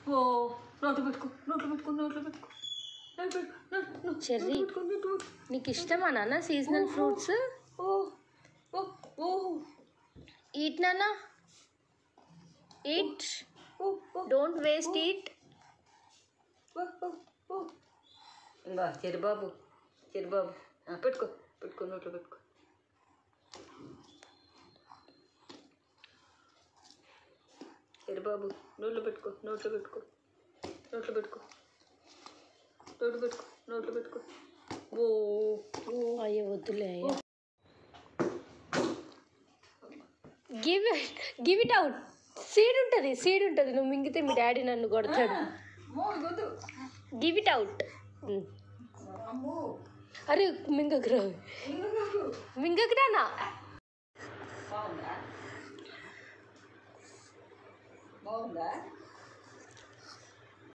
ఓ నోట్లు పెట్టుకో నోట్లు పెట్టుకో నోట్లు పెట్టుకో నోట్లు పెట్టుకో, నోట్లు- నోట్లు చెర్రీ పెట్టుకో, నోట్లు పెట్టుకో. నీకు ఇష్టమా నాన్న సీజనల్ ఫ్రూట్స్ ఓ ఓ ఓ ఈట్ నాన్న ఈట్ ఓ ఓ డోంట్ వేస్ట్ ఈట్ ఓ ఓ ఓ ఇంకా చెరిబాబు చెరిబాబు ఆ, పెట్టుకో పెట్టుకో నోట్లో పెట్టుకో చెరిబాబు నోట్లో పెట్టుకో నోట్లో పెట్టుకో నోట్లో పెట్టుకో నోట్లో పెట్టుకో నోట్లో పెట్టుకో ఓ ఓ అయ్యో వద్దులే అయ్యో give give it out seed ఉంటుంది సీడ్ ఉంటుంది నువ్వు మింగితే మీ డాడీ నన్ను కొడతాడు అమ్మో ఇదొద్దు గివ్ ఇట్ అవుట్ అమ్మో అరే మింగకురా ఎందుకు? మింగకురానా బాగుందా బాగుందా